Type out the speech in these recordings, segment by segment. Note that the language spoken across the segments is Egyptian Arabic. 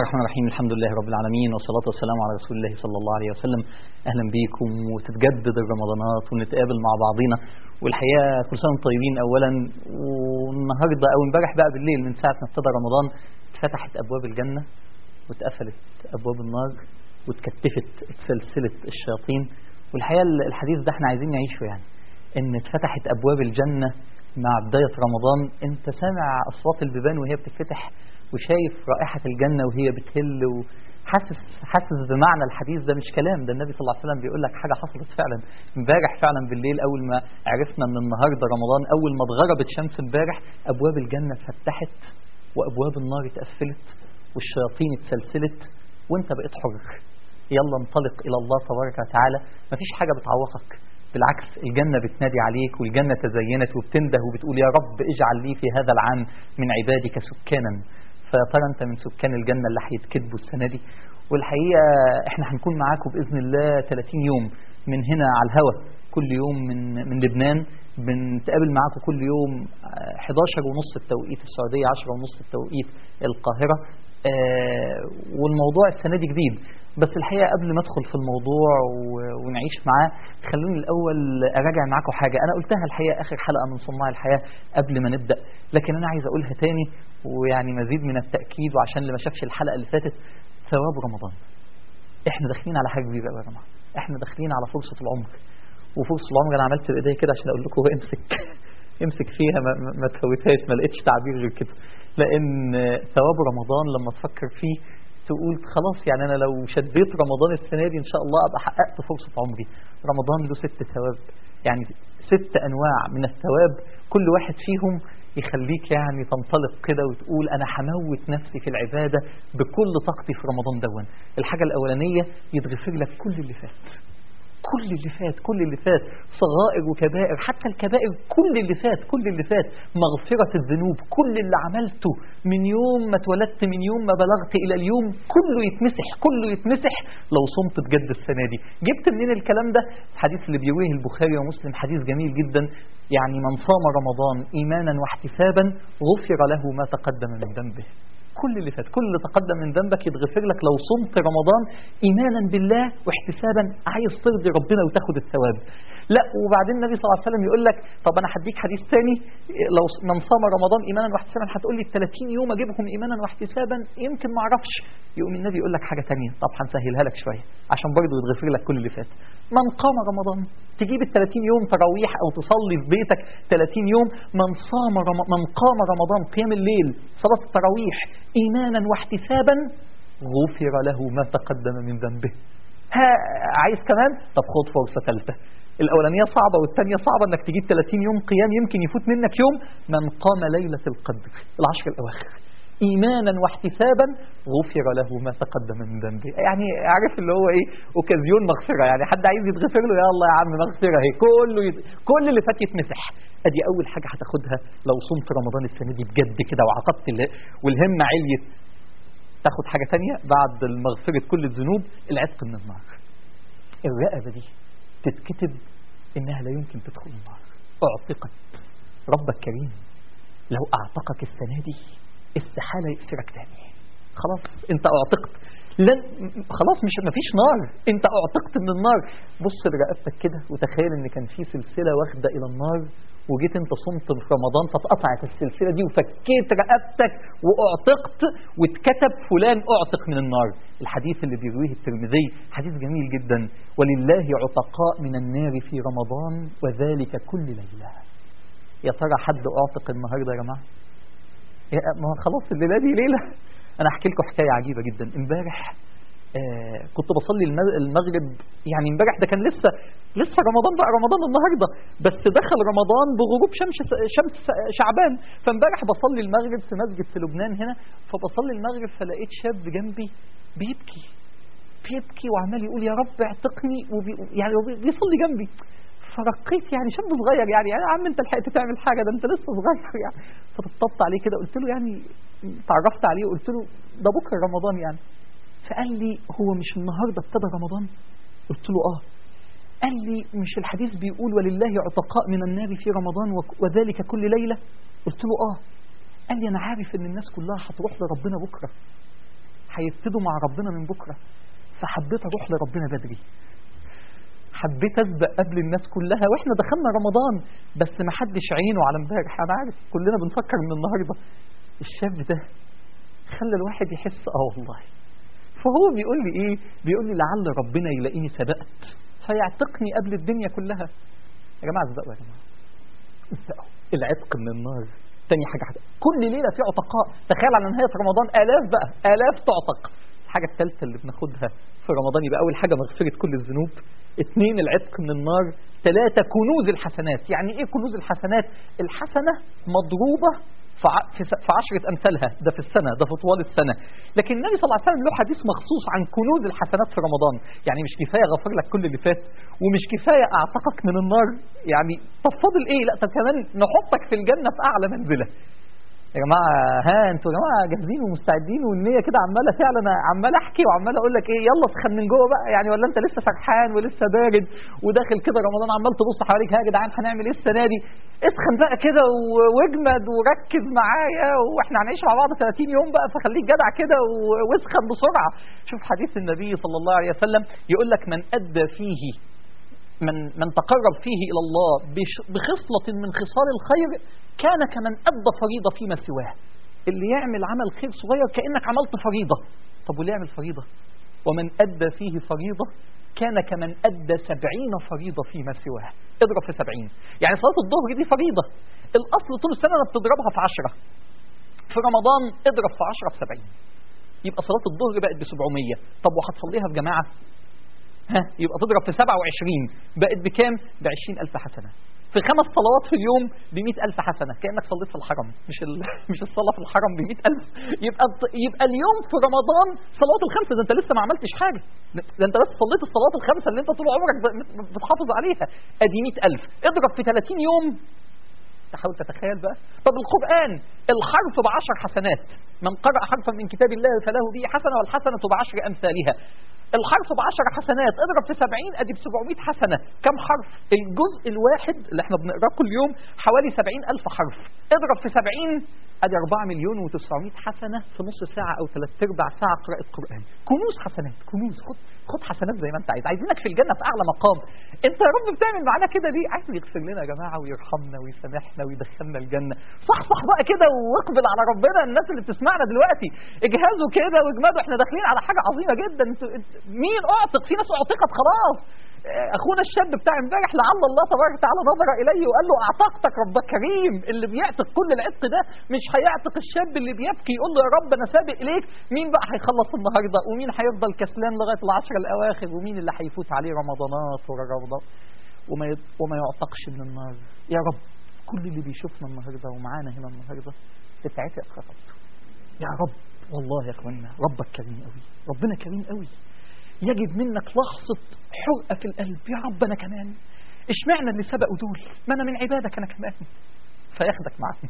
الرحمن الرحيم الحمد لله رب العالمين والصلاة والسلام على رسول الله صلى الله عليه وسلم أهلا بيكم وتتجدد الرمضانات ونتقابل مع بعضينا والحقيقة كل سنة وانتم طيبين أولا والنهاردة أو امبارح بقى بالليل من ساعة ما ابتدى رمضان اتفتحت أبواب الجنة واتقفلت أبواب النار واتكتفت سلسلة الشياطين والحقيقة الحديث ده احنا عايزين نعيشه يعني ان اتفتحت أبواب الجنة مع بداية رمضان انت سامع أصوات البيبان وهي بتتفتح وشايف رائحة الجنة وهي بتهل وحاسس حاسس بمعنى الحديث ده مش كلام ده النبي صلى الله عليه وسلم بيقول لك حاجة حصلت فعلا امبارح فعلا بالليل أول ما عرفنا ان النهاردة رمضان أول ما اتغربت شمس امبارح أبواب الجنة اتفتحت وأبواب النار اتقفلت والشياطين اتسلسلت وانت بقيت حر يلا انطلق إلى الله تبارك وتعالى مفيش حاجة بتعوقك بالعكس الجنة بتنادي عليك والجنة تزينت وبتنده وبتقول يا رب اجعل لي في هذا العام من عبادك سكانا فترى انت من سكان الجنة اللي هيتكتبوا السنة دي والحقيقة احنا هنكون معاكم بإذن الله 30 يوم من هنا على الهوا كل يوم من من لبنان بنتقابل معاكم كل يوم 11 ونص التوقيت السعودية 10 ونص التوقيت القاهرة آه والموضوع السنة دي جديد بس الحقيقة قبل ما ادخل في الموضوع ونعيش معاه خلوني الأول أراجع معاكم حاجة أنا قلتها الحقيقة آخر حلقة من صناع الحياة قبل ما نبدأ لكن أنا عايز أقولها تاني ويعني مزيد من التأكيد وعشان اللي ما شافش الحلقة اللي فاتت ثواب رمضان احنا داخلين على حاجة كبيرة يا جماعة احنا داخلين على فرصة العمر وفرصة العمر أنا عملت بإيدي كده عشان أقول لكم امسك امسك فيها ما, ما تفوتهاش ما لقيتش تعبير غير كده لأن ثواب رمضان لما تفكر فيه تقول خلاص يعني أنا لو شديت رمضان السنة دي إن شاء الله أبقى حققت فرصة عمري رمضان له ست ثواب يعني ست أنواع من الثواب كل واحد فيهم يخليك يعني تنطلق كده وتقول أنا هموت نفسي في العبادة بكل طاقتي في رمضان دون الحاجة الأولانية يتغفر لك كل اللي فات كل اللي فات كل اللي فات صغائر وكبائر حتى الكبائر كل اللي فات كل اللي فات مغفرة الذنوب كل اللي عملته من يوم ما اتولدت من يوم ما بلغت إلى اليوم كله يتمسح كله يتمسح لو صمت بجد السنة دي جبت منين الكلام ده الحديث اللي بيرويه البخاري ومسلم حديث جميل جدا يعني من صام رمضان إيمانا واحتسابا غفر له ما تقدم من ذنبه كل اللي فات كل اللي تقدم من ذنبك يتغفر لك لو صمت رمضان إيمانا بالله واحتسابا عايز ترضي ربنا وتاخد الثواب لا وبعدين النبي صلى الله عليه وسلم يقول لك طب أنا هديك حديث ثاني لو من صام رمضان إيمانا واحتسابا هتقول لي ال 30 يوم أجيبهم إيمانا واحتسابا يمكن ما أعرفش يقوم النبي يقول لك حاجة ثانيه طب هنسهلها لك شوية عشان برضه يتغفر لك كل اللي فات من قام رمضان تجيب ال 30 يوم تراويح أو تصلي في بيتك 30 يوم من صام رم... من قام رمضان قيام الليل صلاة التراويح إيمانا واحتسابا غفر له ما تقدم من ذنبه ها عايز كمان طب خد فرصة ثالثة الأولانية صعبة والثانية صعبة أنك تجيب 30 يوم قيام يمكن يفوت منك يوم من قام ليلة القدر العشر الأواخر إيمانا واحتسابا غفر له ما تقدم من ذنبه يعني عارف اللي هو إيه أوكازيون مغفرة يعني حد عايز يتغفر له يا الله يا عم مغفرة اهي كله يت... كل اللي فات يتمسح أدي أول حاجة هتاخدها لو صمت رمضان السنة دي بجد كده وعقدت والهمة عليت تاخد حاجة تانية بعد مغفرة كل الذنوب العتق من النار الرقبة دي تتكتب إنها لا يمكن تدخل النار أعتقت ربك كريم لو أعتقك السنة دي استحالة يأسرك تاني خلاص انت اعتقت لن خلاص مش مفيش نار انت اعتقت من النار بص لرقبتك كده وتخيل ان كان في سلسلة واخدة الى النار وجيت انت صمت في رمضان فاتقطعت السلسلة دي وفكيت رقبتك واعتقت واتكتب فلان اعتق من النار الحديث اللي بيرويه الترمذي حديث جميل جدا ولله عتقاء من النار في رمضان وذلك كل ليلة يا ترى حد اعتق النهارده يا جماعه ما خلاص الليله دي ليله انا احكي لكم حكايه عجيبه جدا امبارح آه كنت بصلي المغرب يعني امبارح ده كان لسه لسه رمضان بقى رمضان النهارده بس دخل رمضان بغروب شمس شمس شعبان فامبارح بصلي المغرب في مسجد في لبنان هنا فبصلي المغرب فلقيت شاب جنبي بيبكي بيبكي وعمال يقول يا رب اعتقني وبي يعني بيصلي جنبي فرقيت يعني شاب صغير يعني يا عم انت لحقت تعمل حاجه ده انت لسه صغير يعني فطبطبت عليه كده قلت له يعني تعرفت عليه وقلت له ده بكره رمضان يعني فقال لي هو مش النهارده ابتدى رمضان قلت له اه قال لي مش الحديث بيقول ولله عتقاء من النار في رمضان وذلك كل ليله قلت له اه قال لي انا عارف ان الناس كلها هتروح لربنا بكره هيبتدوا مع ربنا من بكرة فحبيت أروح لربنا بدري حبيت أسبق قبل الناس كلها وإحنا دخلنا رمضان بس ما حدش عينه على امبارح أنا عارف كلنا بنفكر من النهاردة الشاب ده خلى الواحد يحس اه والله فهو بيقول لي ايه بيقول لي لعل ربنا يلاقيني سبقت فيعتقني قبل الدنيا كلها يا جماعه اسبقوا يا جماعه اسبقوا العتق من النار تاني حاجه حاجة. كل ليله في عتقاء تخيل على نهايه رمضان الاف بقى الاف تعتق الحاجه الثالثه اللي بناخدها في رمضان يبقى اول حاجه مغفره كل الذنوب اثنين العتق من النار ثلاثة كنوز الحسنات يعني ايه كنوز الحسنات الحسنة مضروبة في ع- في س- في عشرة أمثالها ده في السنة ده في طوال السنة لكن النبي صلى الله عليه وسلم له حديث مخصوص عن كنوز الحسنات في رمضان يعني مش كفاية غفر لك كل اللي فات ومش كفاية أعتقك من النار يعني طب فاضل إيه لا طب كمان نحطك في الجنة في أعلى منزلة يا جماعة ها انتوا يا جماعة جاهزين ومستعدين والنية كده عمالة فعلا انا عمال احكي وعمال اقول لك ايه يلا اسخن من جوه بقى يعني ولا انت لسه سرحان ولسه بارد وداخل كده رمضان عمال تبص حواليك ها يا جدعان هنعمل ايه السنة دي اسخن بقى كده و- واجمد وركز معايا واحنا هنعيش مع بعض 30 يوم بقى فخليك جدع كده و- واسخن بسرعة شوف حديث النبي صلى الله عليه وسلم يقول لك من أدى فيه من من تقرب فيه إلى الله بش- بخصلة من خصال الخير كان كمن أدى فريضة فيما سواه اللي يعمل عمل خير صغير كأنك عملت فريضة طب واللي يعمل فريضة ومن أدى فيه فريضة كان كمن أدى سبعين فريضة فيما سواه اضرب في سبعين يعني صلاة الظهر دي فريضة الأصل طول السنة أنا بتضربها في عشرة في رمضان اضرب في عشرة في سبعين يبقى صلاة الظهر بقت ب 700 طب وهتصليها في جماعة ها يبقى تضرب في 27 بقت بكام؟ ب 20000 حسنة في خمس صلوات في اليوم ب 100000 حسنة كأنك صليت في الحرم مش ال... مش الصلاة في الحرم ب 100000 يبقى يبقى اليوم في رمضان صلوات الخمسة ده انت لسه ما عملتش حاجة ده انت بس صليت الصلوات الخمسة اللي انت طول عمرك ب- بتحافظ عليها ادي 100000 اضرب في 30 يوم تحاول تتخيل بقى طب القرآن الحرف بعشر حسنات من قرأ حرفا من كتاب الله فله به حسنة والحسنة بعشر أمثالها الحرف بعشر حسنات اضرب في سبعين ادي بسبعمائة حسنة كم حرف الجزء الواحد اللي احنا بنقراه كل يوم حوالي سبعين ألف حرف اضرب في سبعين ادي أربعة مليون وتسعمائة حسنة في نص ساعة أو ثلاث أرباع ساعة قراءة قرآن كنوز حسنات كنوز خد خد حسنات زي ما انت عايز عايزينك في الجنة في أعلى مقام انت يا رب بتعمل معانا كده ليه عايز يغفر لنا يا جماعة ويرحمنا ويسامحنا ويدخلنا الجنة صح صح بقى كده واقبل على ربنا الناس اللي بتسمعنا دلوقتي اجهزوا كده واجمدوا احنا داخلين على حاجة عظيمة جدا انتوا انت- مين اعتق في ناس اعتقت خلاص اه، اخونا الشاب بتاع امبارح لعل الله تبارك وتعالى نظر اليه وقال له اعتقتك ربك كريم اللي بيعتق كل العتق ده مش هيعتق الشاب اللي بيبكي يقول له يا رب انا سابق اليك مين بقى هيخلص النهارده ومين هيفضل كسلان لغايه العشر الاواخر ومين اللي هيفوت عليه رمضانات ورا رمضان وما يد- وما يعتقش من النار يا رب كل اللي بيشوفنا النهارده ومعانا هنا النهارده تتعتق خطبته يا رب والله يا اخوانا ربك كريم قوي ربنا كريم قوي يجد منك لحظة حرقة في القلب يا رب أنا كمان اشمعنى اللي سبقوا دول ما أنا من عبادك أنا كمان فياخدك معاهم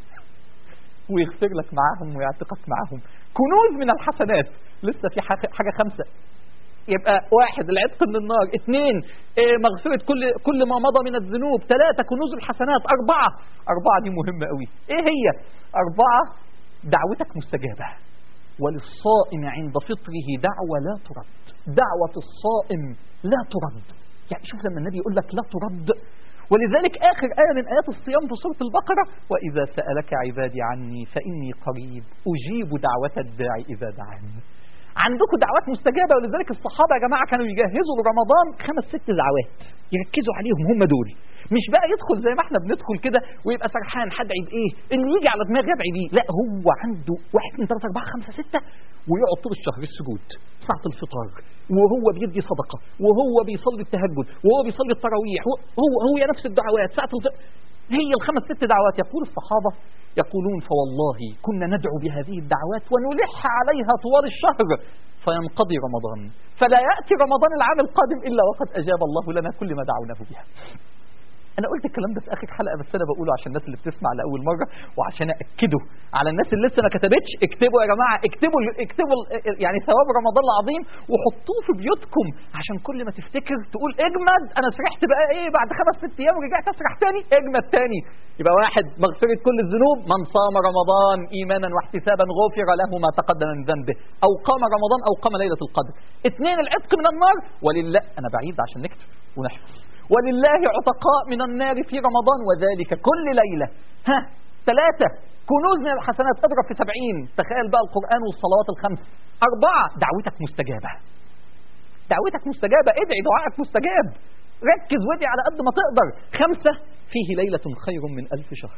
ويغفر لك معاهم ويعتقك معاهم كنوز من الحسنات لسه في حاجة حاجة خمسة يبقى واحد العتق من النار اثنين إيه، مغفرة كل كل ما مضى من الذنوب ثلاثة كنوز الحسنات أربعة أربعة دي مهمة قوي إيه هي أربعة دعوتك مستجابة وللصائم عند فطره دعوة لا ترد دعوة الصائم لا ترد يعني شوف لما النبي يقول لك لا ترد ولذلك آخر آية من آيات الصيام في سورة البقرة وإذا سألك عبادي عني فإني قريب أجيب دعوة الداعي إذا دعاني عندكم دعوات مستجابة ولذلك الصحابة يا جماعة كانوا يجهزوا لرمضان خمس ست دعوات يركزوا عليهم هم دول مش بقى يدخل زي ما احنا بندخل كده ويبقى سرحان هدعي بايه اللي يجي على دماغي ادعي بيه لا هو عنده واحد اثنين ثلاثة أربعة خمسة ستة ويقعد طول الشهر السجود ساعة الفطار وهو بيدي صدقة وهو بيصلي التهجد وهو بيصلي التراويح هو هو نفس الدعوات ساعة الفطر هي الخمس ست دعوات يقول الصحابة يقولون فوالله كنا ندعو بهذه الدعوات ونلح عليها طوال الشهر فينقضي رمضان فلا يأتي رمضان العام القادم إلا وقد أجاب الله لنا كل ما دعوناه بها انا قلت الكلام ده في اخر حلقه بس انا بقوله عشان الناس اللي بتسمع لاول مره وعشان ااكده على الناس اللي لسه ما كتبتش اكتبوا يا جماعه اكتبوا اكتبوا يعني ثواب رمضان العظيم وحطوه في بيوتكم عشان كل ما تفتكر تقول اجمد انا سرحت بقى ايه بعد خمس ست ايام ورجعت اسرح تاني اجمد تاني يبقى واحد مغفره كل الذنوب من صام رمضان ايمانا واحتسابا غفر له ما تقدم من ذنبه او قام رمضان او قام ليله القدر اثنين العتق من النار ولله انا بعيد عشان نكتب ونحفظ ولله عتقاء من النار في رمضان وذلك كل ليلة ها ثلاثة كنوز من الحسنات اضرب في سبعين تخيل بقى القرآن والصلوات الخمس أربعة دعوتك مستجابة دعوتك مستجابة ادعي دعائك مستجاب ركز وادعي على قد ما تقدر خمسة فيه ليلة خير من ألف شهر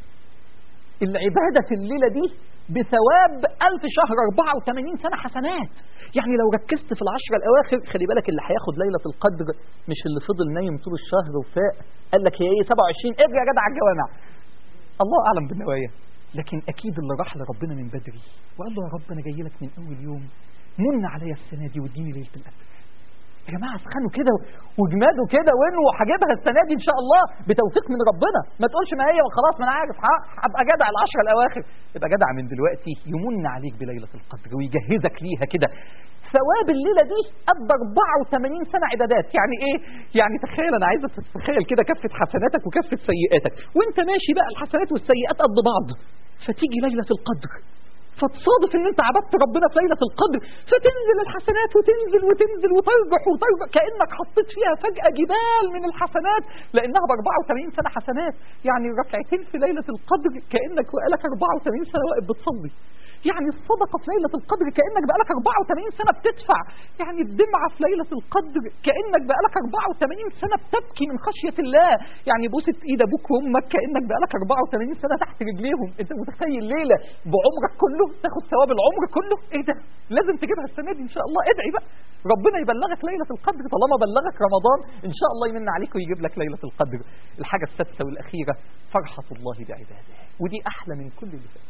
العبادة في الليلة دي بثواب ألف شهر 84 سنة حسنات يعني لو ركزت في العشرة الأواخر خلي بالك اللي هياخد ليلة القدر مش اللي فضل نايم طول الشهر وفاق قال لك هي ايه 27 اجري يا جدع على الجوامع الله أعلم بالنوايا لكن أكيد اللي راح لربنا من بدري وقال له يا رب أنا جاي لك من أول يوم من عليا السنة دي واديني ليلة القدر يا جماعة اسخنوا كده وجمادوا كده وانه هجيبها السنة دي إن شاء الله بتوفيق من ربنا ما تقولش ما هي وخلاص ما أنا عارف هبقى جدع العشرة الأواخر يبقى جدع من دلوقتي يمن عليك بليلة القدر ويجهزك ليها كده ثواب الليلة دي قد 84 سنة عبادات يعني ايه يعني تخيل انا عايزك تتخيل كده كفة حسناتك وكفة سيئاتك وانت ماشي بقى الحسنات والسيئات قد بعض فتيجي ليلة القدر فتصادف ان انت عبدت ربنا في ليله القدر فتنزل الحسنات وتنزل وتنزل وترجح وترجح كانك حطيت فيها فجاه جبال من الحسنات لانها ب 84 سنه حسنات يعني ركعتين في ليله القدر كانك بقالك 84 سنه واقف بتصلي يعني الصدقة في ليلة القدر كأنك بقالك 84 سنة بتدفع يعني الدمعة في ليلة القدر كأنك بقالك 84 سنة بتبكي من خشية الله يعني بوسة ايد ابوك وامك كأنك بقالك 84 سنة تحت رجليهم انت متخيل ليلة بعمرك كله تاخد ثواب العمر كله ايه ده لازم تجيبها السنة دي ان شاء الله ادعي بقى ربنا يبلغك ليلة القدر طالما بلغك رمضان ان شاء الله يمن عليك ويجيب لك ليلة القدر الحاجة السادسة والأخيرة فرحة الله بعباده ودي أحلى من كل اللي فات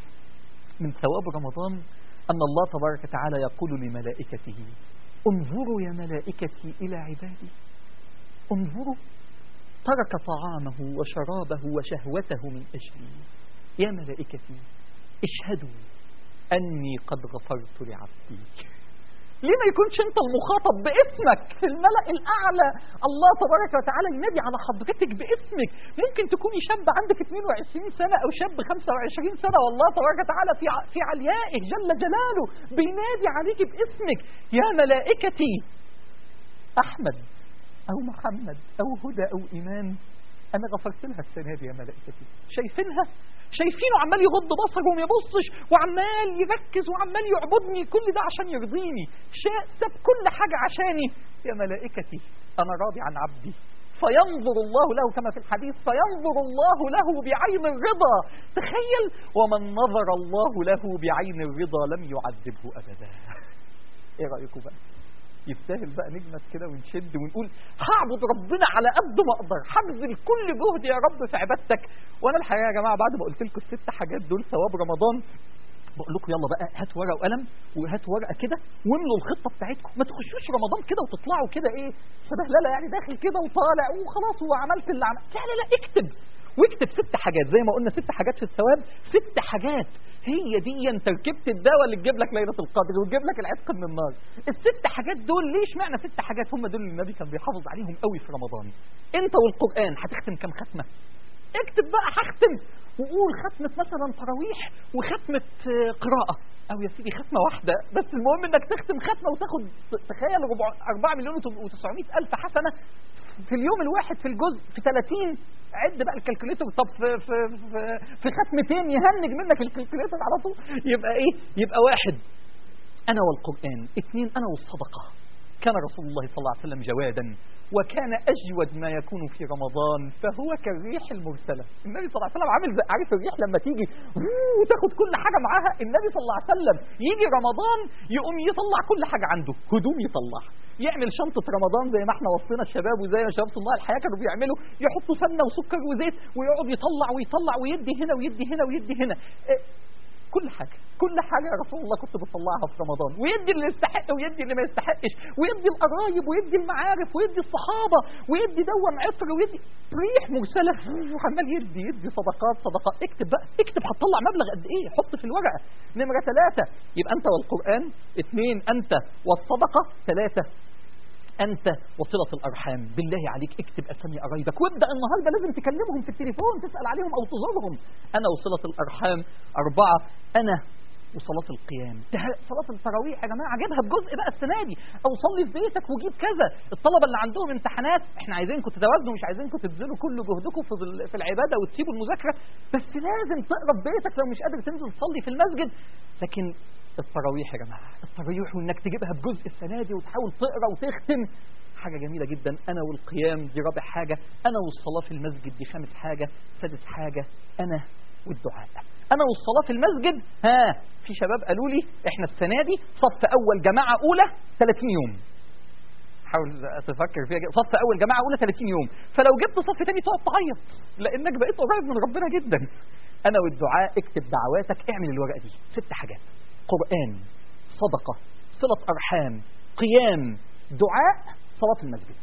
من ثواب رمضان أن الله تبارك وتعالى يقول لملائكته انظروا يا ملائكتي إلى عبادي انظروا ترك طعامه وشرابه وشهوته من أجلي يا ملائكتي اشهدوا أني قد غفرت لعبدي ليه ما يكونش انت المخاطب باسمك في الملأ الأعلى الله تبارك وتعالى ينادي على حضرتك باسمك ممكن تكوني شاب عندك 22 سنة أو شاب 25 سنة والله تبارك وتعالى في في عليائه جل جلاله بينادي عليك باسمك يا ملائكتي أحمد أو محمد أو هدى أو إيمان أنا غفرت لها السنة دي يا ملائكتي شايفينها شايفينه عمال يغض بصره وما يبصش وعمال يركز وعمال يعبدني كل ده عشان يرضيني ساب كل حاجة عشاني يا ملائكتي أنا راضي عن عبدي فينظر الله له كما في الحديث فينظر الله له بعين الرضا تخيل ومن نظر الله له بعين الرضا لم يعذبه أبدا ايه رأيكم بقى يستاهل بقى نجمد كده ونشد ونقول هعبد ربنا على قد ما اقدر هبذل كل جهد يا رب في عبادتك وانا الحقيقه يا جماعه بعد ما قلت لكم الست حاجات دول ثواب رمضان بقول لكم يلا بقى هات ورقه وقلم وهات ورقه كده واملوا الخطه بتاعتكم ما تخشوش رمضان كده وتطلعوا كده ايه سبهلله يعني داخل كده وطالع وخلاص وعملت اللي عملت لا لا لا اكتب واكتب ست حاجات زي ما قلنا ست حاجات في الثواب ست حاجات هي دي تركيبه الدواء اللي تجيب لك ليله القدر وتجيب لك العتق من النار الست حاجات دول ليش معنى ست حاجات هم دول اللي النبي كان بيحافظ عليهم قوي في رمضان انت والقران هتختم كام ختمه اكتب بقى هختم وقول ختمة مثلا تراويح وختمة قراءة او يا سيدي ختمة واحدة بس المهم انك تختم ختمة وتاخد تخيل 4 مليون و900 الف حسنة في اليوم الواحد في الجزء في 30 عد بقى الكالكوليتر طب في في في, في ختمتين يهنج منك الكالكوليتر على طول يبقى ايه يبقى واحد انا والقران اثنين انا والصدقه كان رسول الله صلى الله عليه وسلم جوادا وكان اجود ما يكون في رمضان فهو كالريح المرسله النبي صلى الله عليه وسلم عامل زي عارف الريح لما تيجي وتاخد كل حاجه معاها النبي صلى الله عليه وسلم يجي رمضان يقوم يطلع كل حاجه عنده هدوم يطلعها يعمل شنطة رمضان زي ما احنا وصينا الشباب وزي ما شباب صناع الحياة كانوا بيعملوا يحطوا سمنة وسكر وزيت ويقعد يطلع ويطلع ويدي هنا ويدي هنا ويدي هنا كل حاجه كل حاجه يا رسول الله كنت بطلعها في رمضان ويدي اللي يستحق ويدي اللي ما يستحقش ويدي القرايب ويدي المعارف ويدي الصحابه ويدي دوم عطر ويدي ريح مرسله وعمال يدي يدي صدقات صدقات اكتب بقى اكتب هتطلع مبلغ قد ايه حط في الورقه نمره ثلاثه يبقى انت والقران اثنين انت والصدقه ثلاثه أنت وصلة الأرحام بالله عليك اكتب أسامي قرايبك وابدأ النهاردة لازم تكلمهم في التليفون تسأل عليهم أو تزورهم أنا وصلة الأرحام أربعة أنا وصلاة القيام ده- صلاة التراويح يا جماعة جيبها بجزء بقى السنة دي أو صلي في بيتك وجيب كذا الطلبة اللي عندهم امتحانات احنا عايزينكم تتوازنوا مش عايزينكم تبذلوا كل جهدكم في ال- في العبادة وتسيبوا المذاكرة بس لازم تقرا في بيتك لو مش قادر تنزل تصلي في المسجد لكن التراويح يا جماعة التراويح وانك تجيبها بجزء السنة دي وتحاول تقرا وتختم حاجة جميلة جدا أنا والقيام دي رابع حاجة أنا والصلاة في المسجد دي خامس حاجة سادس حاجة أنا والدعاء أنا والصلاة في المسجد ها في شباب قالوا لي إحنا السنة دي صف أول جماعة أولى 30 يوم حاول تفكر فيها كده. صف أول جماعة أولى 30 يوم فلو جبت صف تاني تقعد تعيط لأنك بقيت قريب من ربنا جدا أنا والدعاء اكتب دعواتك اعمل الورقة دي ست حاجات قرآن صدقة صلة أرحام قيام دعاء صلاة المسجد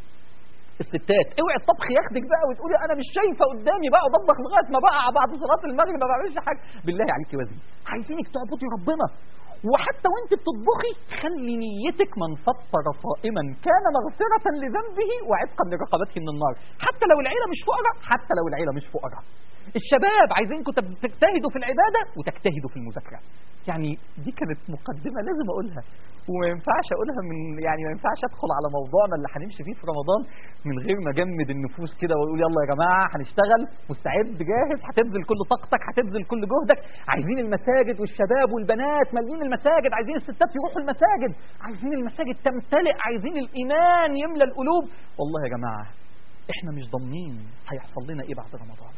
الستات اوعي الطبخ ياخدك بقى وتقولي انا مش شايفه قدامي بقى اطبخ لغايه ما بقى بعد صلاه المغرب ما بعملش حاجه بالله عليك وزني عايزينك تعبدي ربنا وحتى وانت بتطبخي خلي نيتك من فطر صائما كان مغفرة لذنبه وعتقا لرقبته من النار حتى لو العيلة مش فقراء حتى لو العيلة مش فقراء الشباب عايزينكم تب- تجتهدوا في العبادة وتجتهدوا في المذاكرة يعني دي كانت مقدمة لازم أقولها وما ينفعش أقولها من يعني ما ينفعش أدخل على موضوعنا اللي هنمشي فيه في رمضان من غير ما أجمد النفوس كده وأقول يلا يا جماعة هنشتغل مستعد جاهز هتبذل كل طاقتك هتبذل كل جهدك عايزين المساجد والشباب والبنات مالين المساجد عايزين الستات يروحوا المساجد عايزين المساجد تمتلئ عايزين الإيمان يملى القلوب والله يا جماعة احنا مش ضامنين هيحصل لنا ايه بعد رمضان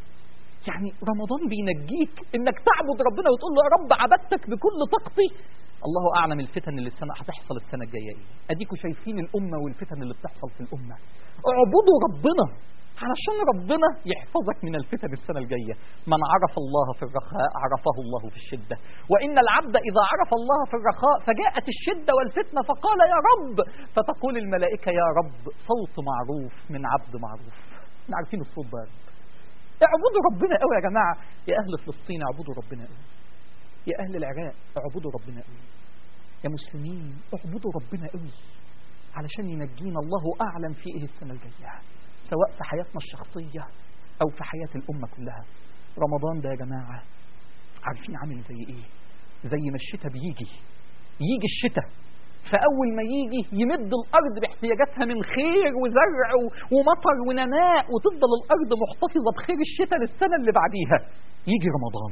يعني رمضان بينجيك انك تعبد ربنا وتقول له يا رب عبدتك بكل طاقتي الله اعلم الفتن اللي السنه هتحصل السنه الجايه ايه اديكوا شايفين الامه والفتن اللي بتحصل في الامه اعبدوا ربنا علشان ربنا يحفظك من الفتن السنة الجاية من عرف الله في الرخاء عرفه الله في الشدة وإن العبد إذا عرف الله في الرخاء فجاءت الشدة والفتنة فقال يا رب فتقول الملائكة يا رب صوت معروف من عبد معروف احنا عارفين الصوت ده يا رب اعبدوا ربنا قوي يا جماعة يا أهل فلسطين اعبدوا ربنا قوي يا أهل العراق اعبدوا ربنا قوي يا مسلمين اعبدوا ربنا قوي علشان ينجينا الله أعلم في إيه السنة الجاية سواء في حياتنا الشخصية أو في حياة الأمة كلها رمضان ده يا جماعة عارفين عامل زي إيه زي ما الشتاء بيجي يجي الشتاء فأول ما يجي يمد الأرض باحتياجاتها من خير وزرع و- ومطر ونماء وتفضل الأرض محتفظة بخير الشتاء للسنة اللي بعديها يجي رمضان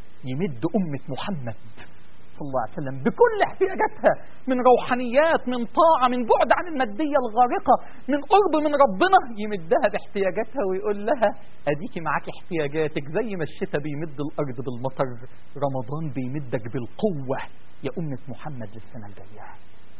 يمد أمة محمد صلى الله عليه وسلم بكل احتياجاتها من روحانيات من طاعة من بعد عن المادية الغارقة من قرب من ربنا يمدها باحتياجاتها ويقول لها أديكي معاك احتياجاتك زي ما الشتاء بيمد الأرض بالمطر رمضان بيمدك بالقوة يا أمة محمد للسنة الجاية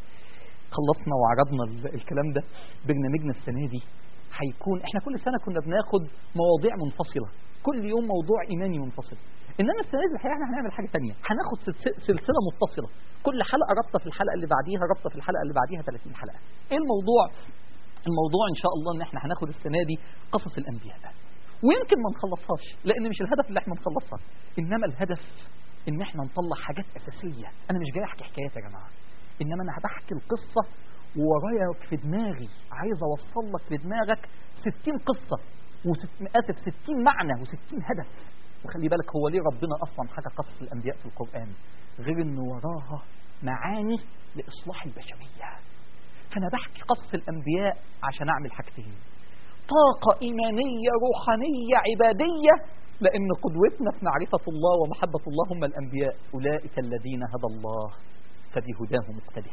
خلصنا وعرضنا ال- الكلام ده برنامجنا السنة دي هيكون احنا كل سنة كنا بناخد مواضيع منفصلة كل يوم موضوع إيماني منفصل إنما السنة دي الحقيقة احنا هنعمل حاجة تانية هناخد سلس- سلسلة متصلة كل حلقة رابطة في الحلقة اللي بعديها رابطة في الحلقة اللي بعديها 30 حلقة ايه الموضوع الموضوع ان شاء الله ان احنا هناخد السنة دي قصص الأنبياء ويمكن ما نخلصهاش لأن مش الهدف اللي احنا نخلصها إنما الهدف ان احنا نطلع حاجات أساسية أنا مش جاي أحكي حكايات يا جماعة إنما أنا هبحكي القصة وورايا في دماغي عايز أوصل لك لدماغك 60 قصة وست... آسف 60 معنى و60 هدف وخلي بالك هو ليه ربنا أصلا حكى قصص الأنبياء في القرآن غير إنه وراها معاني لإصلاح البشرية فأنا بحكي قصص الأنبياء عشان أعمل حاجتين طاقة إيمانية روحانية عبادية لأن قدوتنا في معرفة الله ومحبة الله هم الأنبياء أولئك الذين هدى الله فبهداه مقتدح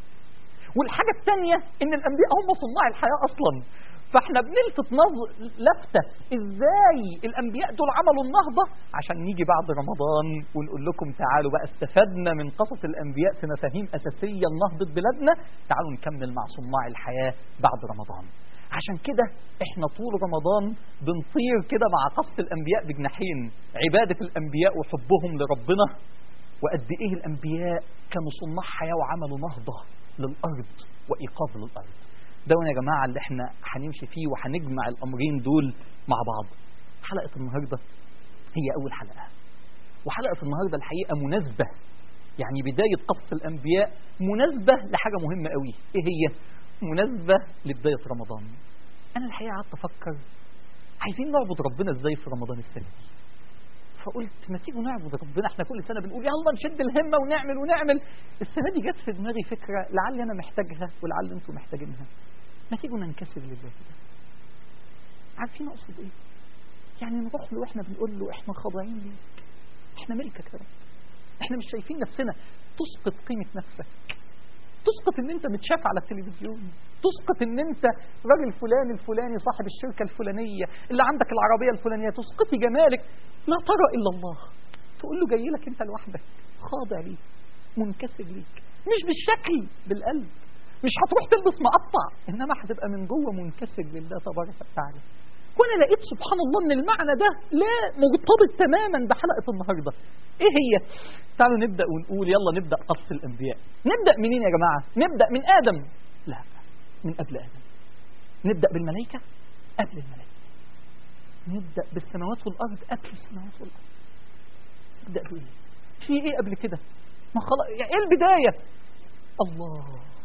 والحاجة الثانية إن الأنبياء هم صناع الحياة أصلا فاحنا بنلفت نظر لفتة ازاي الانبياء دول عملوا النهضة عشان نيجي بعد رمضان ونقول لكم تعالوا بقى استفدنا من قصص الانبياء في مفاهيم اساسية لنهضة بلادنا تعالوا نكمل مع صناع الحياة بعد رمضان عشان كده احنا طول رمضان بنطير كده مع قصة الأنبياء بجناحين عبادة الأنبياء وحبهم لربنا وقد إيه الأنبياء كانوا صناع حياة وعملوا نهضة للأرض وإيقاظ للأرض ده يا جماعة اللي احنا هنمشي فيه وهنجمع الأمرين دول مع بعض حلقة النهاردة هي أول حلقة وحلقة النهاردة الحقيقة مناسبة يعني بداية قصة الأنبياء مناسبة لحاجة مهمة قوي إيه هي؟ مناسبة لبداية رمضان أنا الحقيقة قعدت أفكر عايزين نعبد ربنا إزاي في رمضان السنة دي فقلت ما تيجوا نعبد ربنا احنا كل سنة بنقول يلا نشد الهمة ونعمل ونعمل السنة دي جت في دماغي فكرة لعلي أنا محتاجها ولعل أنتم محتاجينها ما تيجوا ننكسر لله كده عارفين أقصد إيه؟ يعني نروح له واحنا بنقول له احنا خاضعين ليك احنا ملكك يا رب احنا مش شايفين نفسنا تسقط قيمة نفسك تسقط ان انت متشاف على التلفزيون تسقط ان انت راجل فلان الفلاني صاحب الشركة الفلانية اللي عندك العربية الفلانية تسقطي جمالك لا ترى الا الله تقول له جاي لك انت لوحدك خاضع ليك منكسر ليك مش بالشكل بالقلب مش هتروح تلبس مقطع انما هتبقى من جوه منكسر لله تبارك وتعالى وانا لقيت سبحان الله ان المعنى ده لا مرتبط تماما بحلقه النهارده ايه هي تعالوا نبدا ونقول يلا نبدا قص الانبياء نبدا منين يا جماعه نبدا من ادم لا من قبل ادم نبدا بالملائكه قبل الملائكه نبدا بالسماوات والارض قبل السماوات والارض نبدا بايه في ايه قبل كده ما خلاص يعني ايه البدايه الله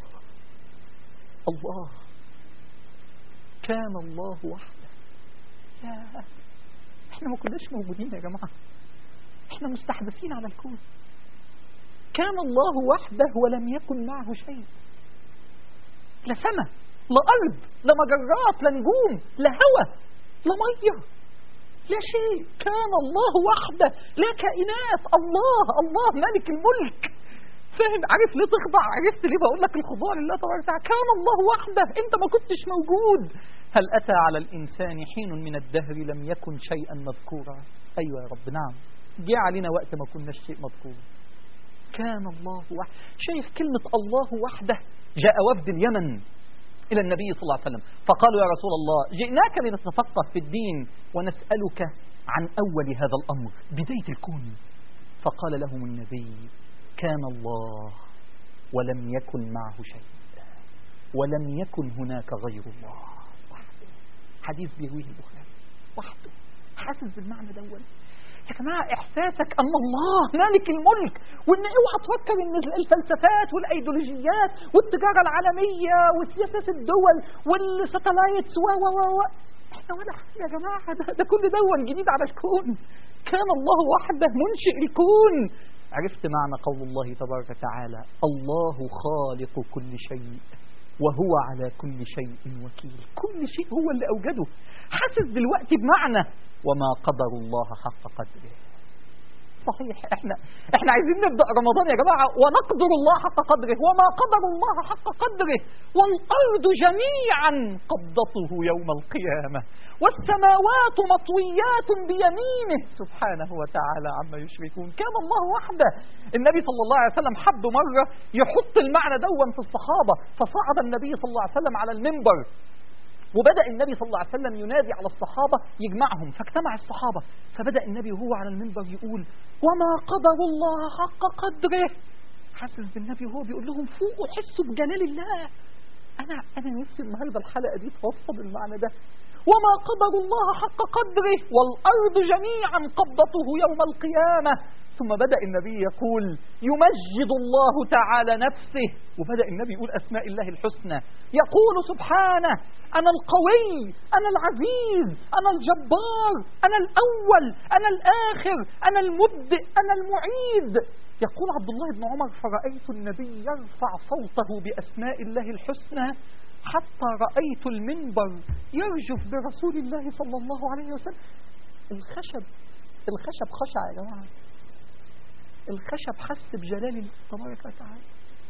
الله كان الله وحده يا احنا ما كناش موجودين يا جماعة احنا مستحدثين على الكون كان الله وحده ولم يكن معه شيء لا سماء لا أرض لا مجرات لا نجوم لا هوى لا مية لا شيء كان الله وحده لا كائنات الله الله ملك الملك فاهم عارف ليه تخضع عرفت ليه بقول لك الخضوع لله تبارك وتعالى كان الله وحده انت ما كنتش موجود هل أتى على الإنسان حين من الدهر لم يكن شيئا مذكورا أيوة يا رب نعم جاء علينا وقت ما كناش شيء مذكور كان الله وحده شايف كلمة الله وحده جاء وفد اليمن إلى النبي صلى الله عليه وسلم فقالوا يا رسول الله جئناك لنتفقه في الدين ونسألك عن أول هذا الأمر بداية الكون فقال لهم النبي كان الله ولم يكن معه شيء ولم يكن هناك غير الله وحده حديث بيرويه البخاري وحده حاسس بالمعنى دون يا جماعة إحساسك أن الله مالك الملك وإن اوعى تفكر إن الفلسفات والأيديولوجيات والتجارة العالمية وسياسة الدول والساتلايتس و و و احنا ولا حاجة يا جماعة ده, ده كل دون جديد على الكون كان الله وحده منشئ الكون عرفت معنى قول الله تبارك وتعالى الله خالق كل شيء وهو على كل شيء وكيل كل شيء هو اللي أوجده حاسس دلوقتي بمعنى وما قدر الله حق قدره صحيح احنا احنا عايزين نبدا رمضان يا جماعه ونقدر الله حق قدره وما قدر الله حق قدره والارض جميعا قبضته يوم القيامه والسماوات مطويات بيمينه سبحانه وتعالى عما يشركون كان الله وحده النبي صلى الله عليه وسلم حب مره يحط المعنى دون في الصحابه فصعد النبي صلى الله عليه وسلم على المنبر وبدأ النبي صلى الله عليه وسلم ينادي على الصحابة يجمعهم فاجتمع الصحابة فبدأ النبي وهو على المنبر يقول وما قدر الله حق قدره حاسس بالنبي وهو بيقول لهم فوقوا حسوا بجلال الله أنا أنا نفسي النهارده الحلقة دي توصل المعنى ده وما قدر الله حق قدره والأرض جميعا قبضته يوم القيامة ثم بدأ النبي يقول يمجد الله تعالى نفسه وبدأ النبي يقول أسماء الله الحسنى يقول سبحانه أنا القوي أنا العزيز أنا الجبار أنا الأول أنا الآخر أنا المبدئ أنا المعيد يقول عبد الله بن عمر فرأيت النبي يرفع صوته بأسماء الله الحسنى حتى رأيت المنبر يرجف برسول الله صلى الله عليه وسلم الخشب الخشب خشع يا جماعه الخشب حس بجلال الله تبارك وتعالى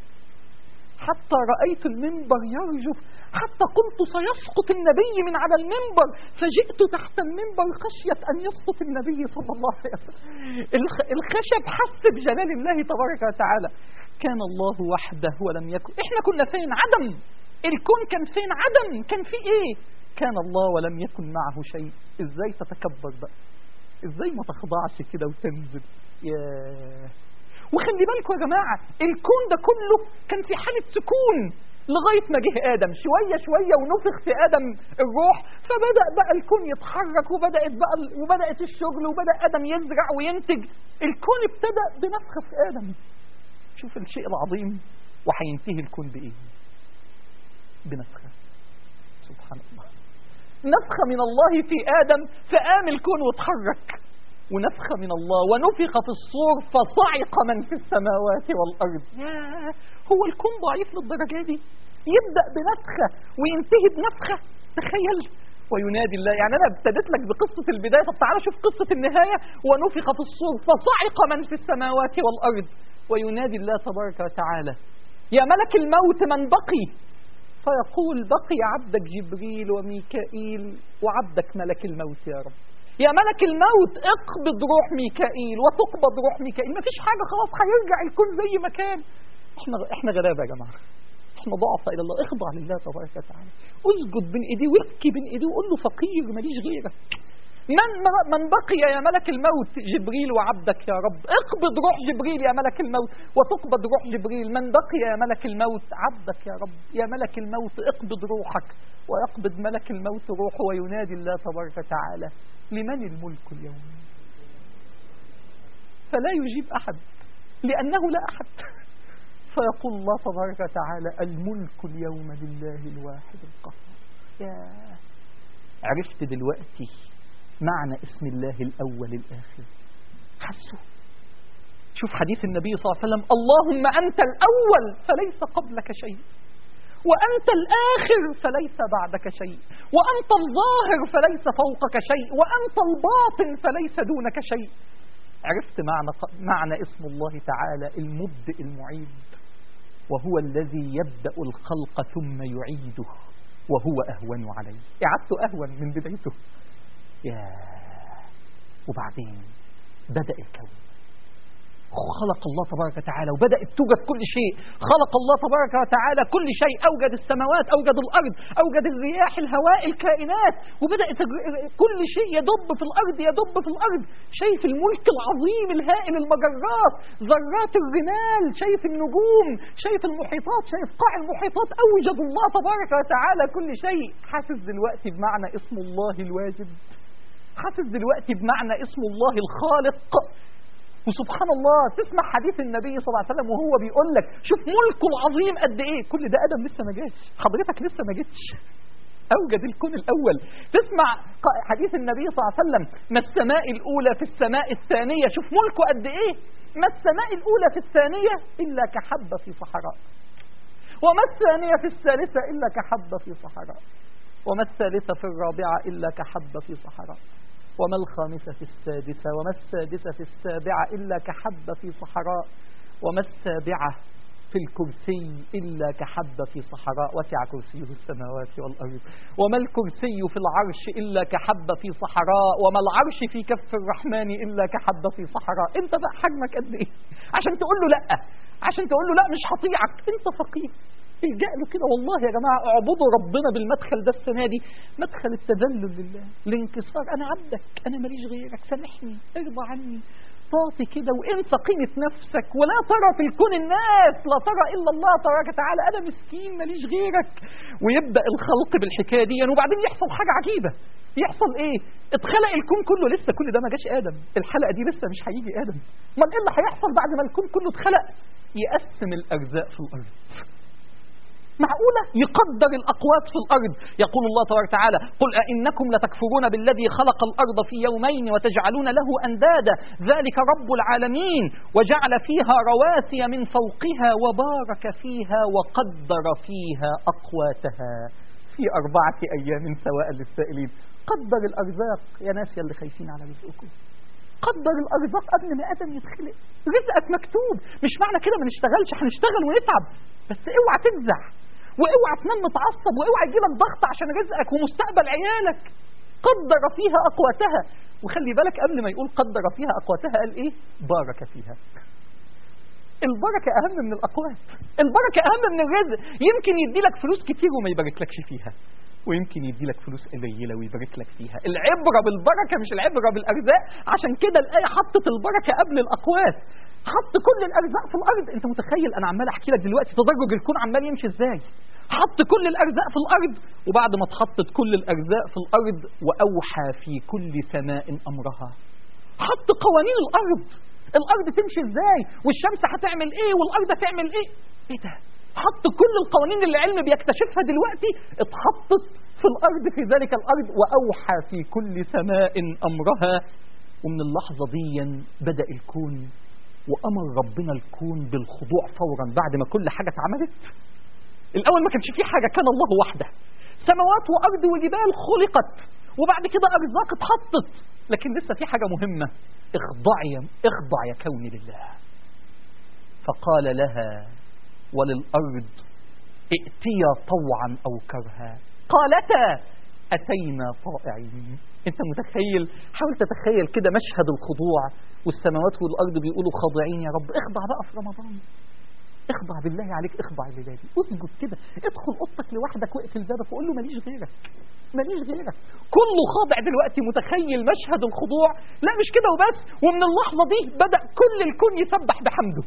حتى رأيت المنبر يرجف حتى قلت سيسقط النبي من على المنبر فجئت تحت المنبر خشية أن يسقط النبي صلى الله عليه وسلم الخشب حس بجلال الله تبارك وتعالى كان الله وحده ولم يكن احنا كنا فين عدم الكون كان فين عدم كان في ايه كان الله ولم يكن معه شيء ازاي تتكبر بقى ازاي ما تخضعش كده وتنزل ياه وخلي بالكم يا جماعة الكون ده كله كان في حالة سكون لغاية ما جه آدم شوية شوية ونفخ في آدم الروح فبدأ بقى الكون يتحرك وبدأت بقى وبدأت الشغل وبدأ آدم يزرع وينتج الكون ابتدأ بنفخة في آدم شوف الشيء العظيم وهينتهي الكون بإيه بنفخة سبحان الله نفخة من الله في آدم فقام الكون واتحرك ونفخة من الله ونفخ في الصور فصعق من في السماوات والأرض ياه هو الكون ضعيف للدرجة دي يبدأ بنفخة وينتهي بنفخة تخيل وينادي الله يعني أنا ابتديت لك بقصة البداية طب تعالى شوف قصة النهاية ونفخ في الصور فصعق من في السماوات والأرض وينادي الله تبارك وتعالى يا ملك الموت من بقي فيقول بقي عبدك جبريل وميكائيل وعبدك ملك الموت يا رب يا ملك الموت اقبض روح ميكائيل وتقبض روح ميكائيل ما فيش حاجة خلاص هيرجع الكون زي ما كان احنا احنا غلابة يا جماعة احنا ضعفاء الى الله اخضع لله تبارك وتعالى اسجد بين ايديه وابكي بين ايديه وقول له فقير ماليش غيرك من من بقي يا ملك الموت جبريل وعبدك يا رب اقبض روح جبريل يا ملك الموت وتقبض روح جبريل من بقي يا ملك الموت عبدك يا رب يا ملك الموت اقبض روحك ويقبض ملك الموت روحه وينادي الله تبارك وتعالى لمن الملك اليوم فلا يجيب أحد لأنه لا أحد فيقول الله تبارك وتعالى الملك اليوم لله الواحد القهار يا عرفت دلوقتي معنى اسم الله الأول الآخر حسوا شوف حديث النبي صلى الله عليه وسلم اللهم أنت الأول فليس قبلك شيء وأنت الآخر فليس بعدك شيء وأنت الظاهر فليس فوقك شيء وأنت الباطن فليس دونك شيء عرفت معنى, معنى اسم الله تعالى المبدئ المعيد وهو الذي يبدأ الخلق ثم يعيده وهو أهون عليه إعادته أهون من بدايته يا وبعدين بدأ الكون خلق الله تبارك وتعالى وبدأت توجد كل شيء خلق الله تبارك وتعالى كل شيء أوجد السماوات أوجد الأرض أوجد الرياح الهواء الكائنات وبدأت كل شيء يدب في الأرض يدب في الأرض شايف الملك العظيم الهائل المجرات ذرات الرمال شايف النجوم شايف المحيطات شايف قاع المحيطات أوجد الله تبارك وتعالى كل شيء حاسس دلوقتي بمعنى اسم الله الواجد حاسس دلوقتي بمعنى اسم الله الخالق وسبحان الله تسمع حديث النبي صلى الله عليه وسلم وهو بيقول لك شوف ملكه العظيم قد ايه كل ده ادم لسه ما جاش حضرتك لسه ما جيتش اوجد الكون الاول تسمع حديث النبي صلى الله عليه وسلم ما السماء الاولى في السماء الثانيه شوف ملكه قد ايه ما السماء الاولى في الثانيه الا كحبه في صحراء وما الثانيه في الثالثه الا كحبه في صحراء وما الثالثه في الرابعه الا كحبه في صحراء وما الخامسة في السادسة وما السادسة في السابعة إلا كحبة في صحراء وما السابعة في الكرسي إلا كحبة في صحراء وسع كرسيه السماوات والأرض وما الكرسي في العرش إلا كحبة في صحراء وما العرش في كف الرحمن إلا كحبة في صحراء أنت بقى حجمك قد إيه عشان تقول له لأ عشان تقول له لأ مش هطيعك أنت فقير الجأ له كده والله يا جماعة اعبدوا ربنا بالمدخل ده السنة دي مدخل التذلل لله الانكسار أنا عبدك أنا ماليش غيرك سامحني ارضى عني تعطي كده وانسى قيمة نفسك ولا ترى في الكون الناس لا ترى إلا الله تبارك وتعالى أنا مسكين ماليش غيرك ويبدأ الخلق بالحكاية دي وبعدين يحصل حاجة عجيبة يحصل ايه اتخلق الكون كله لسه كل ده ما جاش ادم الحلقه دي لسه مش هيجي ادم امال ايه اللي هيحصل بعد ما الكون كله اتخلق يقسم الارزاق في الارض معقولة يقدر الأقوات في الأرض يقول الله تبارك وتعالى قل أئنكم لتكفرون بالذي خلق الأرض في يومين وتجعلون له أندادا ذلك رب العالمين وجعل فيها رواسي من فوقها وبارك فيها وقدر فيها أقواتها في أربعة أيام سواء للسائلين قدر الأرزاق يا ناس يلي خايفين على رزقكم قدر الأرزاق قبل ما آدم يتخلق رزقك مكتوب مش معنى كده ما نشتغلش هنشتغل ونتعب بس اوعى تفزع واوعى تنام متعصب واوعى يجيلك ضغط عشان رزقك ومستقبل عيالك قدر فيها اقواتها وخلي بالك قبل ما يقول قدر فيها اقواتها قال ايه بارك فيها البركة أهم من الأقوات البركة أهم من الرزق يمكن يدي لك فلوس كتير وما يبارك لكش فيها ويمكن يدي لك فلوس قليلة ويبارك لك فيها العبرة بالبركة مش العبرة بالأرزاق عشان كده الآية حطت البركة قبل الأقوات حط كل الأرزاق في الأرض أنت متخيل أنا عمال أحكي لك دلوقتي تدرج الكون عمال يمشي إزاي حط كل الأرزاق في الأرض وبعد ما اتحطت كل الأرزاق في الأرض وأوحى في كل سماء أمرها حط قوانين الأرض الأرض تمشي إزاي والشمس هتعمل إيه والأرض هتعمل إيه إيه ده حط كل القوانين اللي العلم بيكتشفها دلوقتي اتحطت في الأرض في ذلك الأرض وأوحى في كل سماء أمرها ومن اللحظة دي بدأ الكون وأمر ربنا الكون بالخضوع فورا بعد ما كل حاجة اتعملت الأول ما كانش فيه حاجة كان الله وحده سماوات وأرض وجبال خلقت وبعد كده أرزاق اتحطت لكن لسه في حاجة مهمة اخضعي اخضع يا كوني لله فقال لها وللأرض ائتيا طوعا أو كرها قالتا أتينا طائعين انت متخيل حاول تتخيل كده مشهد الخضوع والسماوات والأرض بيقولوا خاضعين يا رب اخضع بقى في رمضان اخضع بالله عليك اخضع لله اسجد كده ادخل اوضتك لوحدك واقفل بابك وقول له ماليش غيرك ماليش غيرك كله خاضع دلوقتي متخيل مشهد الخضوع لا مش كده وبس ومن اللحظة دي بدأ كل الكون يسبح بحمده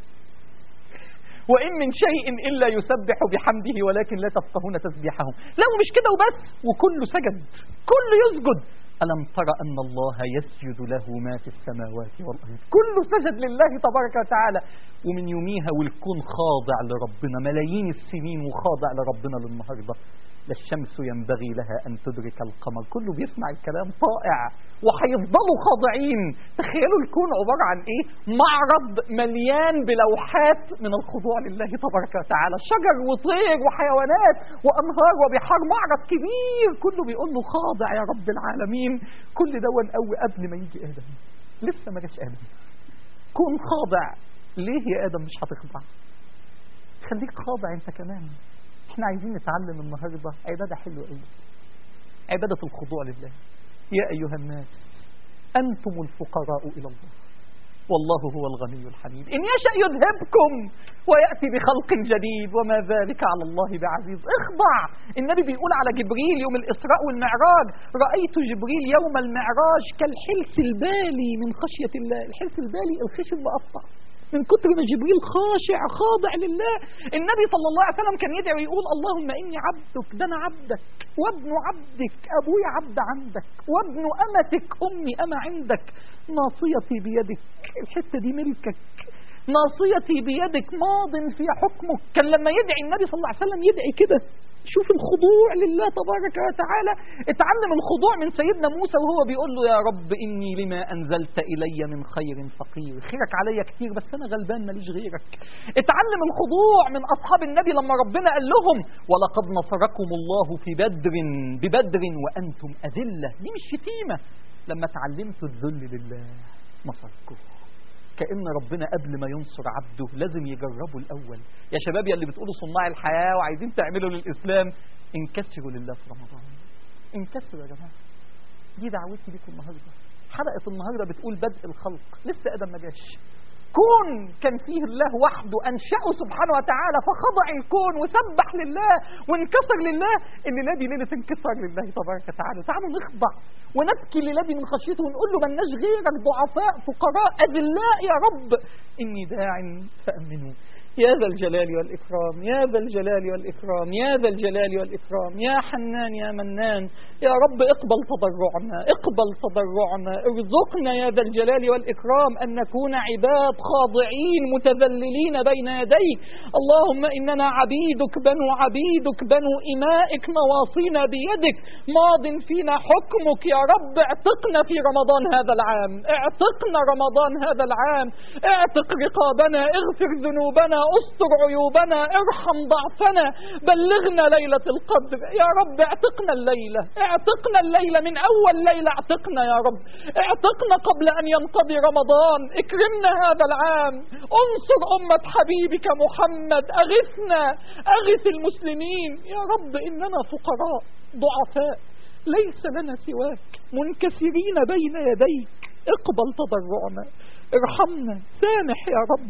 وإن من شيء إلا يسبح بحمده ولكن لا تفقهون تسبيحهم لا ومش كده وبس وكله سجد كله يسجد ألم تر أن الله يسجد له ما في السماوات والأرض كله سجد لله تبارك وتعالى ومن يوميها والكون خاضع لربنا ملايين السنين وخاضع لربنا للنهارده لا الشمس ينبغي لها أن تدرك القمر كله بيسمع الكلام طائع وهيفضلوا خاضعين تخيلوا الكون عبارة عن إيه معرض مليان بلوحات من الخضوع لله تبارك وتعالى شجر وطير وحيوانات وأنهار وبحار معرض كبير كله بيقول له خاضع يا رب العالمين كل دون قوي قبل ما يجي آدم لسه ما جاش آدم كون خاضع ليه يا آدم مش هتخضع خليك خاضع انت كمان احنا عايزين نتعلم النهارده عباده حلوه قوي عباده الخضوع لله يا ايها الناس انتم الفقراء الى الله والله هو الغني الحميد ان يشا يذهبكم وياتي بخلق جديد وما ذلك على الله بعزيز اخضع النبي بيقول على جبريل يوم الاسراء والمعراج رايت جبريل يوم المعراج كالحلس البالي من خشيه الله الحلس البالي الخشب مقطع من كتر ما جبريل خاشع خاضع لله النبي صلى الله عليه وسلم كان يدعي ويقول اللهم إني عبدك ده أنا عبدك وابن عبدك أبوي عبد عندك وابن أمتك أمي أما عندك ناصيتي بيدك الحتة دي ملكك ناصيتي بيدك ماض في حكمك كان لما يدعي النبي صلى الله عليه وسلم يدعي كده شوف الخضوع لله تبارك وتعالى اتعلم الخضوع من سيدنا موسى وهو بيقول له يا رب إني لما أنزلت إلي من خير فقير خيرك عليا كتير بس أنا غلبان ماليش غيرك اتعلم الخضوع من أصحاب النبي لما ربنا قال لهم ولقد نصركم الله في بدر ببدر وأنتم أذلة دي مش شتيمة لما تعلمتوا الذل لله نصركم كأن ربنا قبل ما ينصر عبده لازم يجربه الأول يا شباب يا اللي بتقولوا صناع الحياة وعايزين تعملوا للإسلام انكسروا لله في رمضان انكسروا يا جماعة دي دعوتي لكم النهاردة حلقة النهاردة بتقول بدء الخلق لسه آدم ما جاش كون كان فيه الله وحده أنشأه سبحانه وتعالى فخضع الكون وسبح لله وانكسر لله الليلة دي ليلة انكسار لله تبارك وتعالى تعالوا نخضع ونبكي الليلة دي من خشيته ونقول له ملناش غيرك ضعفاء فقراء أذلاء يا رب إني داع فأمنوا يا ذا الجلال والإكرام يا ذا الجلال والإكرام يا ذا الجلال والإكرام يا حنان يا منان يا رب اقبل تضرعنا اقبل تضرعنا ارزقنا يا ذا الجلال والإكرام أن نكون عباد خاضعين متذللين بين يديك اللهم إننا عبيدك بنو عبيدك بنو إمائك نواصينا بيدك ماض فينا حكمك يا رب اعتقنا في رمضان هذا العام اعتقنا رمضان هذا العام اعتق رقابنا اغفر ذنوبنا استر عيوبنا ارحم ضعفنا بلغنا ليلة القدر يا رب اعتقنا الليلة اعتقنا الليلة من أول ليلة اعتقنا يا رب اعتقنا قبل أن ينقضي رمضان اكرمنا هذا العام انصر أمة حبيبك محمد أغثنا أغث المسلمين يا رب إننا فقراء ضعفاء ليس لنا سواك منكسرين بين يديك اقبل تضرعنا ارحمنا سامح يا رب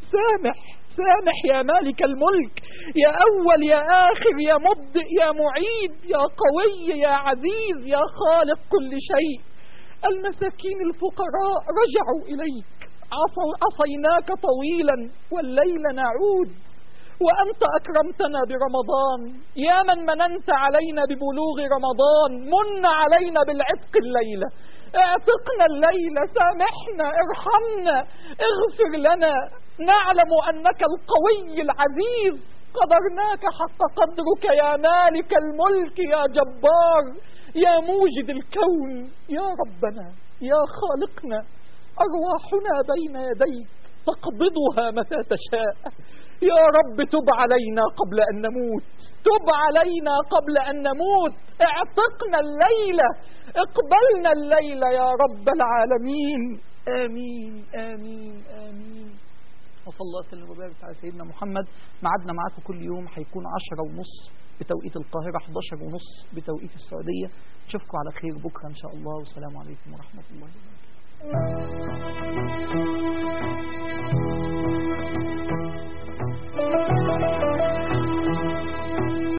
سامح سامح يا مالك الملك يا أول يا آخر يا مبدئ يا معيد يا قوي يا عزيز يا خالق كل شيء المساكين الفقراء رجعوا إليك عصيناك طويلا والليل نعود وأنت أكرمتنا برمضان يا من مننت علينا ببلوغ رمضان من علينا بالعتق الليلة اعتقنا الليلة سامحنا ارحمنا اغفر لنا نعلم أنك القوي العزيز قدرناك حق قدرك يا مالك الملك يا جبار يا موجد الكون يا ربنا يا خالقنا أرواحنا بين يديك تقبضها متى تشاء يا رب تب علينا قبل أن نموت تب علينا قبل أن نموت اعتقنا الليلة اقبلنا الليلة يا رب العالمين آمين آمين آمين وصلى الله وسلم وبارك على سيدنا محمد معادنا معاكم كل يوم هيكون عشرة ونص بتوقيت القاهرة 11 ونص بتوقيت السعودية نشوفكم على خير بكرة إن شاء الله والسلام عليكم ورحمة الله وبركاته